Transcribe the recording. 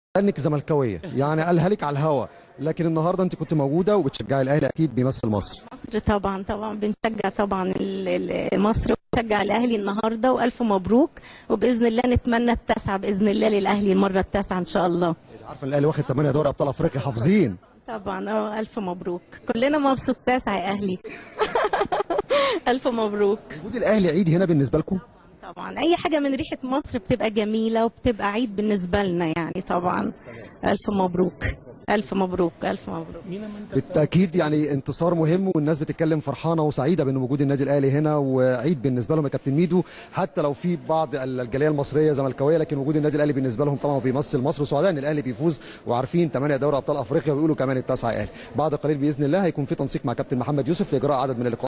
انك زملكاويه يعني قالها لك على الهوا لكن النهارده انت كنت موجوده وبتشجعي الاهلي اكيد بيمثل مصر مصر طبعا طبعا بنشجع طبعا ال- ال- مصر ونشجع الاهلي النهارده والف مبروك وباذن الله نتمنى التاسعه باذن الله للاهلي المره التاسعه ان شاء الله عارفه الاهلي واخد 8 دوري ابطال افريقيا حافظين طبعا اه الف مبروك كلنا مبسوط تاسعه يا اهلي الف مبروك وجود الاهلي عيد هنا بالنسبه لكم طبعا اي حاجه من ريحه مصر بتبقى جميله وبتبقى عيد بالنسبه لنا يعني طبعا الف مبروك الف مبروك الف مبروك بالتاكيد يعني انتصار مهم والناس بتتكلم فرحانه وسعيده بان وجود النادي الاهلي هنا وعيد بالنسبه لهم يا كابتن ميدو حتى لو في بعض الجاليه المصريه زملكاويه لكن وجود النادي الاهلي بالنسبه لهم طبعا بيمثل مصر وسعداء ان الاهلي بيفوز وعارفين 8 دوري ابطال افريقيا ويقولوا كمان التاسعه اهلي بعد قليل باذن الله هيكون في تنسيق مع كابتن محمد يوسف لاجراء عدد من اللقاءات